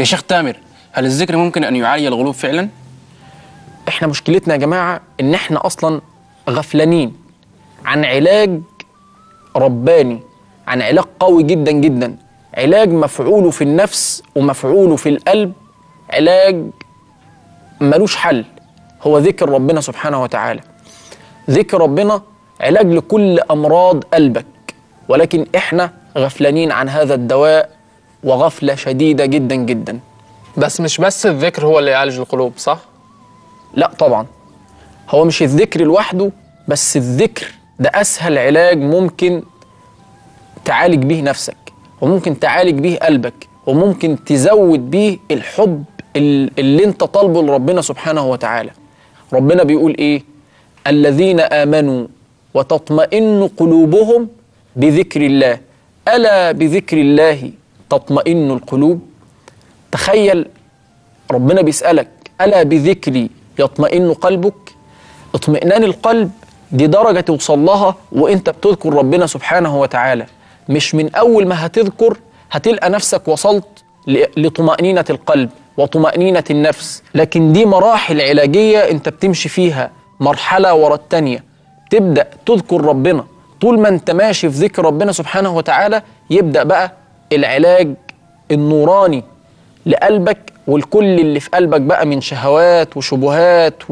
يا شيخ تامر هل الذكر ممكن ان يعالج الغلوب فعلا احنا مشكلتنا يا جماعه ان احنا اصلا غفلانين عن علاج رباني عن علاج قوي جدا جدا علاج مفعوله في النفس ومفعوله في القلب علاج ملوش حل هو ذكر ربنا سبحانه وتعالى ذكر ربنا علاج لكل امراض قلبك ولكن احنا غفلانين عن هذا الدواء وغفله شديده جدا جدا بس مش بس الذكر هو اللي يعالج القلوب صح؟ لا طبعا هو مش الذكر لوحده بس الذكر ده اسهل علاج ممكن تعالج به نفسك وممكن تعالج به قلبك وممكن تزود به الحب ال- اللي انت طالبه لربنا سبحانه وتعالى ربنا بيقول ايه الذين امنوا وتطمئن قلوبهم بذكر الله الا بذكر الله تطمئن القلوب تخيل ربنا بيسألك ألا بذكري يطمئن قلبك اطمئنان القلب دي درجة توصل لها وانت بتذكر ربنا سبحانه وتعالى مش من أول ما هتذكر هتلقى نفسك وصلت ل- لطمأنينة القلب وطمأنينة النفس لكن دي مراحل علاجية انت بتمشي فيها مرحلة ورا التانية تبدأ تذكر ربنا طول ما انت ماشي في ذكر ربنا سبحانه وتعالى يبدأ بقى العلاج النوراني لقلبك والكل اللي في قلبك بقى من شهوات وشبهات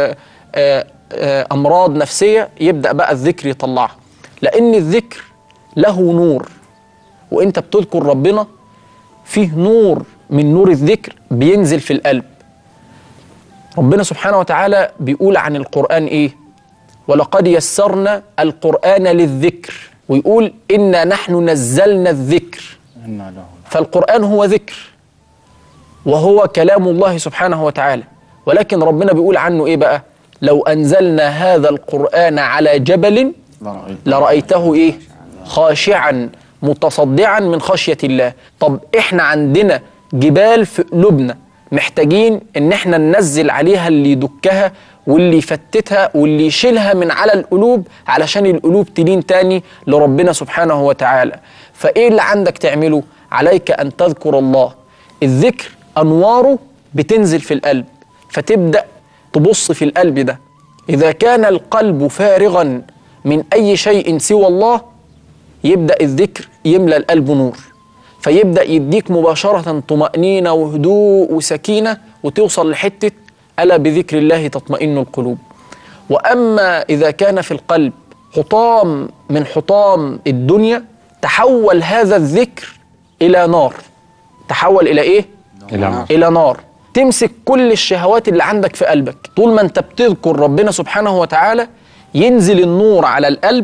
وأمراض نفسية يبدأ بقى الذكر يطلعها لأن الذكر له نور وانت بتذكر ربنا فيه نور من نور الذكر بينزل في القلب ربنا سبحانه وتعالى بيقول عن القرآن ايه ولقد يسرنا القرآن للذكر ويقول إنا نحن نزلنا الذكر فالقرآن هو ذكر وهو كلام الله سبحانه وتعالى ولكن ربنا بيقول عنه ايه بقى لو انزلنا هذا القرآن على جبل لرأيته ايه خاشعا متصدعا من خشية الله طب احنا عندنا جبال في قلوبنا محتاجين ان احنا ننزل عليها اللي يدكها واللي يفتتها واللي يشيلها من على القلوب علشان القلوب تلين تاني لربنا سبحانه وتعالى فايه اللي عندك تعمله عليك ان تذكر الله الذكر انواره بتنزل في القلب فتبدا تبص في القلب ده اذا كان القلب فارغا من اي شيء سوى الله يبدا الذكر يملى القلب نور فيبدا يديك مباشره طمانينه وهدوء وسكينه وتوصل لحته الا بذكر الله تطمئن القلوب واما اذا كان في القلب حطام من حطام الدنيا تحول هذا الذكر الى نار تحول الى ايه إلى نار. الى نار تمسك كل الشهوات اللي عندك في قلبك طول ما انت بتذكر ربنا سبحانه وتعالى ينزل النور على القلب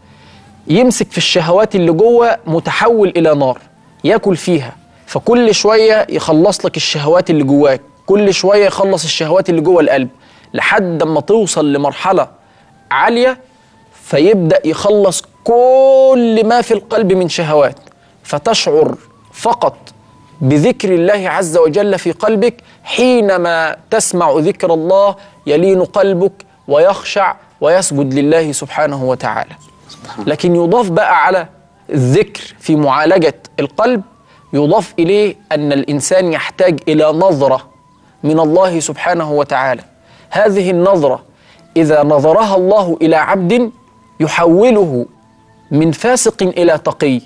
يمسك في الشهوات اللي جوه متحول الى نار ياكل فيها فكل شويه يخلص لك الشهوات اللي جواك كل شويه يخلص الشهوات اللي جوه القلب لحد ما توصل لمرحله عاليه فيبدا يخلص كل ما في القلب من شهوات فتشعر فقط بذكر الله عز وجل في قلبك حينما تسمع ذكر الله يلين قلبك ويخشع ويسجد لله سبحانه وتعالى لكن يضاف بقى على الذكر في معالجة القلب يضاف إليه أن الإنسان يحتاج إلى نظرة من الله سبحانه وتعالى هذه النظرة إذا نظرها الله إلى عبد يحوله من فاسق إلى تقي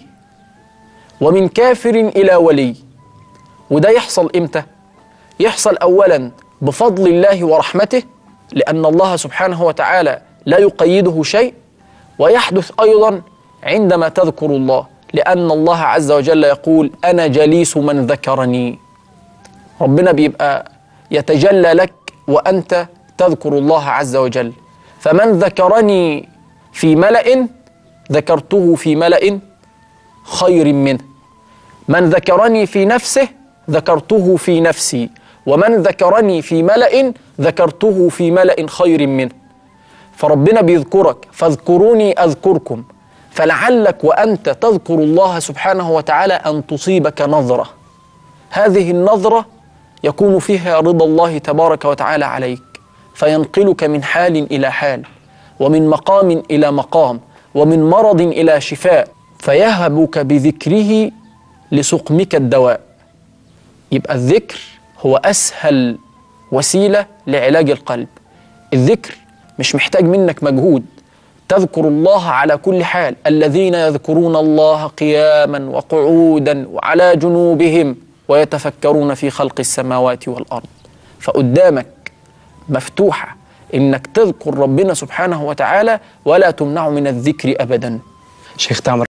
ومن كافر إلى ولي وده يحصل إمتى؟ يحصل أولا بفضل الله ورحمته لأن الله سبحانه وتعالى لا يقيده شيء ويحدث أيضا عندما تذكر الله لأن الله عز وجل يقول أنا جليس من ذكرني ربنا بيبقى يتجلى لك وأنت تذكر الله عز وجل فمن ذكرني في ملأ ذكرته في ملأ خير منه من ذكرني في نفسه ذكرته في نفسي ومن ذكرني في ملأ ذكرته في ملأ خير منه فربنا بيذكرك فاذكروني أذكركم فلعلك وأنت تذكر الله سبحانه وتعالى أن تصيبك نظرة هذه النظرة يكون فيها رضا الله تبارك وتعالى عليك فينقلك من حال إلى حال ومن مقام إلى مقام ومن مرض إلى شفاء فيهبك بذكره لسقمك الدواء يبقى الذكر هو أسهل وسيلة لعلاج القلب الذكر مش محتاج منك مجهود تذكر الله على كل حال الذين يذكرون الله قياما وقعودا وعلى جنوبهم ويتفكرون في خلق السماوات والأرض فقدامك مفتوحة إنك تذكر ربنا سبحانه وتعالى ولا تمنع من الذكر أبدا شيخ تامر